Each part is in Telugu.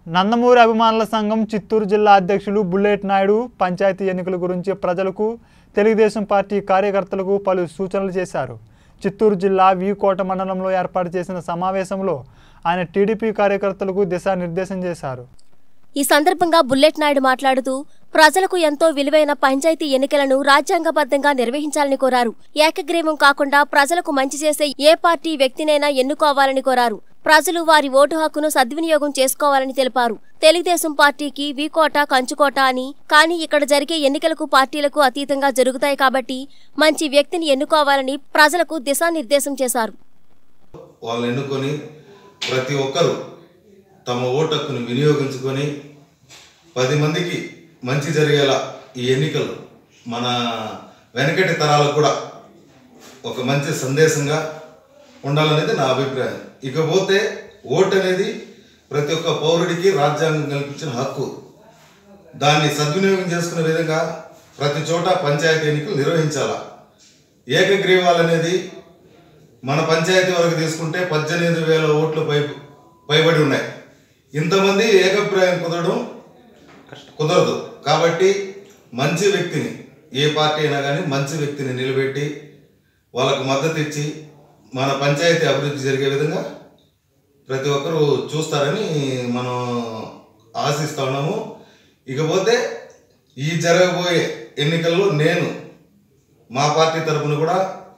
నందమూరి అభిమానుల సంఘం చిత్తూరు జిల్లా అధ్యక్షులు బుల్లెట్ నాయుడు పంచాయతీ ఎన్నికల గురించి ప్రజలకు తెలుగుదేశం పార్టీ కార్యకర్తలకు పలు సూచనలు చేశారు చిత్తూరు జిల్లా వీకోట మండలంలో ఏర్పాటు చేసిన సమావేశంలో ఆయన టీడీపీ కార్యకర్తలకు దిశానిర్దేశం చేశారు ఈ సందర్భంగా బుల్లెట్ నాయుడు మాట్లాడుతూ ప్రజలకు ఎంతో విలువైన పంచాయతీ ఎన్నికలను రాజ్యాంగబద్ధంగా నిర్వహించాలని కోరారు ఏకగ్రీవం కాకుండా ప్రజలకు మంచి చేసే ఏ పార్టీ వ్యక్తినైనా ఎన్నుకోవాలని కోరారు ప్రజలు వారి ఓటు హక్కును సద్వినియోగం చేసుకోవాలని తెలిపారు తెలుగుదేశం పార్టీకి వీకోట కంచుకోట అని కానీ ఇక్కడ జరిగే ఎన్నికలకు పార్టీలకు అతీతంగా జరుగుతాయి కాబట్టి మంచి వ్యక్తిని ఎన్నుకోవాలని ప్రజలకు దిశానిర్దేశం చేశారు వాళ్ళని ఎన్నుకొని ప్రతి ఒక్కరూ తమ ఓటు హక్కును వినియోగించుకొని పది మందికి మంచి జరిగేలా ఈ ఎన్నికలు మన వెనకటి తరాలకు కూడా ఒక మంచి సందేశంగా ఉండాలనేది నా అభిప్రాయం ఇకపోతే ఓటు అనేది ప్రతి ఒక్క పౌరుడికి రాజ్యాంగం కల్పించిన హక్కు దాన్ని సద్వినియోగం చేసుకునే విధంగా ప్రతి చోట పంచాయతీ ఎన్నికలు నిర్వహించాలా ఏకగ్రీవాలనేది మన పంచాయతీ వరకు తీసుకుంటే పద్దెనిమిది వేల ఓట్లు పై పైబడి ఉన్నాయి ఇంతమంది ఏకభిప్రాయం కుదరడం కుదరదు కాబట్టి మంచి వ్యక్తిని ఏ పార్టీ అయినా కానీ మంచి వ్యక్తిని నిలబెట్టి వాళ్ళకు మద్దతు ఇచ్చి మన పంచాయతీ అభివృద్ధి జరిగే విధంగా ప్రతి ఒక్కరూ చూస్తారని మనం ఆశిస్తా ఉన్నాము ఇకపోతే ఈ జరగబోయే ఎన్నికల్లో నేను మా పార్టీ తరపున కూడా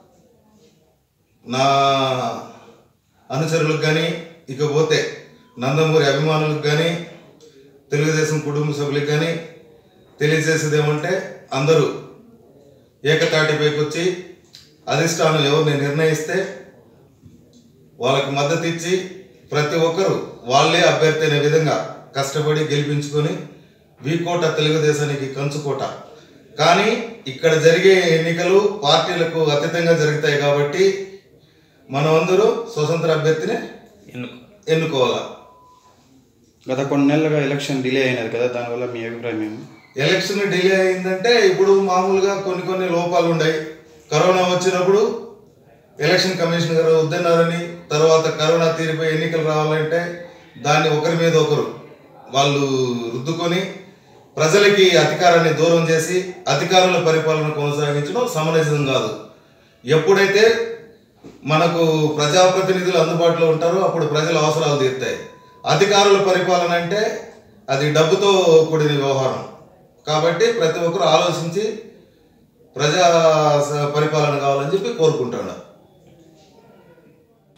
నా అనుచరులకు కానీ ఇకపోతే నందమూరి అభిమానులకు కానీ తెలుగుదేశం కుటుంబ సభ్యులకు కానీ తెలియజేసేది ఏమంటే అందరూ ఏకతాటిపైకి వచ్చి అధిష్టానం ఎవరిని నిర్ణయిస్తే వాళ్ళకి మద్దతు ఇచ్చి ప్రతి ఒక్కరూ వాళ్ళే అభ్యర్థి అనే విధంగా కష్టపడి గెలిపించుకొని వీకోట తెలుగుదేశానికి కంచుకోట కానీ ఇక్కడ జరిగే ఎన్నికలు పార్టీలకు అతీతంగా జరుగుతాయి కాబట్టి మనమందరూ స్వతంత్ర అభ్యర్థిని ఎన్నుకో ఎన్నుకోవాలా గత కొన్ని నెలలుగా ఎలక్షన్ డిలే అయినది కదా దానివల్ల మీ అభిప్రాయం ఏమి ఎలక్షన్ డిలే అయిందంటే ఇప్పుడు మామూలుగా కొన్ని కొన్ని లోపాలు ఉన్నాయి కరోనా వచ్చినప్పుడు ఎలక్షన్ కమిషన్ గారు వద్దన్నారని తర్వాత కరోనా తీరిపోయి ఎన్నికలు రావాలంటే దాన్ని ఒకరి మీద ఒకరు వాళ్ళు రుద్దుకొని ప్రజలకి అధికారాన్ని దూరం చేసి అధికారుల పరిపాలన కొనసాగించడం సమంజసం కాదు ఎప్పుడైతే మనకు ప్రజాప్రతినిధులు అందుబాటులో ఉంటారో అప్పుడు ప్రజల అవసరాలు తీరుతాయి అధికారుల పరిపాలన అంటే అది డబ్బుతో కూడిన వ్యవహారం కాబట్టి ప్రతి ఒక్కరు ఆలోచించి ప్రజా స- పరిపాలన కావాలని చెప్పి కోరుకుంటున్నాను